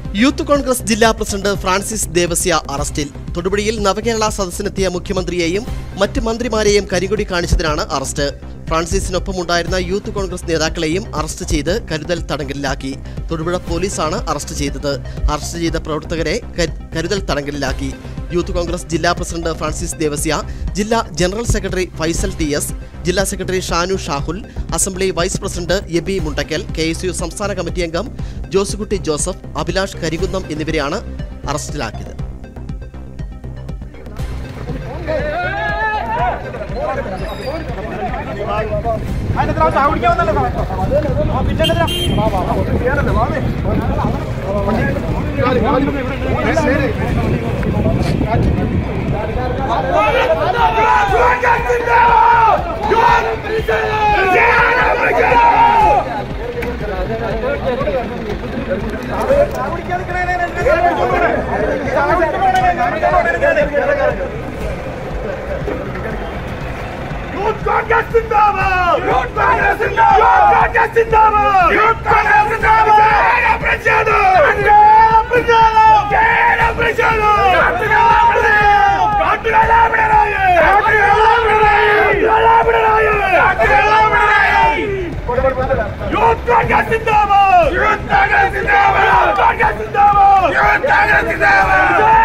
youth Congress ജില്ലാ president Francis Devasya അറസ്റ്റിൽ തൊടുപുഴയിൽ നവകേരള സദസ്സിനെത്തിയ മുഖ്യമന്ത്രിയെയും മറ്റ് മന്ത്രിമാരെയും കരിങ്കൊടി കാണിച്ചതിനാണ് അറസ്റ്റ് ഫ്രാൻസിസിനൊപ്പമുണ്ടായിരുന്ന യൂത്ത് കോൺഗ്രസ് നേതാക്കളെയും അറസ്റ്റ് ചെയ്ത് കരുതൽ തടങ്കലിലാക്കി തൊടുപുഴ പോലീസാണ് അറസ്റ്റ് ചെയ്തത് അറസ്റ്റ് ചെയ്ത പ്രവർത്തകരെ കരു- കരുതൽ തടങ്കലിലാക്കി യൂത്ത് കോൺഗ്രസ് ജില്ലാ പ്രസിഡന്റ് ഫ്രാൻസിസ് ദേവസ്യ ജില്ലാ general secretary Faisal T S ജില്ലാ secretary Shanu Shahul assembly vice president Abi Mundakkal K S U സംസ്ഥാന കമ്മിറ്റി അംഗം ജോസുകുട്ടി ജോസഫ് അഭിലാഷ് കരികുന്നം എന്നിവരെയാണ് അറസ്റ്റിലാക്കിയത് യൂത്ത് കോൺഗ്രസ് സിന്ദാബാദ് യൂത്ത് കോൺഗ്രസ് സിന്ദാബാദ് യൂത്ത് കോൺഗ്രസ് സിന്ദാബാദ് യൂത്ത് കോൺഗ്രസ് സിന്ദാബാദ് കേരള പ്രതിഷേധം കേരള പ്രതിഷേധം കേരള പ്രതിഷേധം കാട്ടുകല പിണറായി കാട്ടുകല പിണറായി കാട്ടുകല പിണറായി കാട്ടുകല പിണറായി യൂത്ത് കോൺഗ്രസ് സിന്ദാബാദ് യൂത്ത് കോൺഗ്രസ് സിന്ദാബാദ് യൂത്ത് കോൺഗ്രസ് സിന്ദാബാദ് യൂത്ത് കോൺഗ്രസ് സിന്ദാബാദ്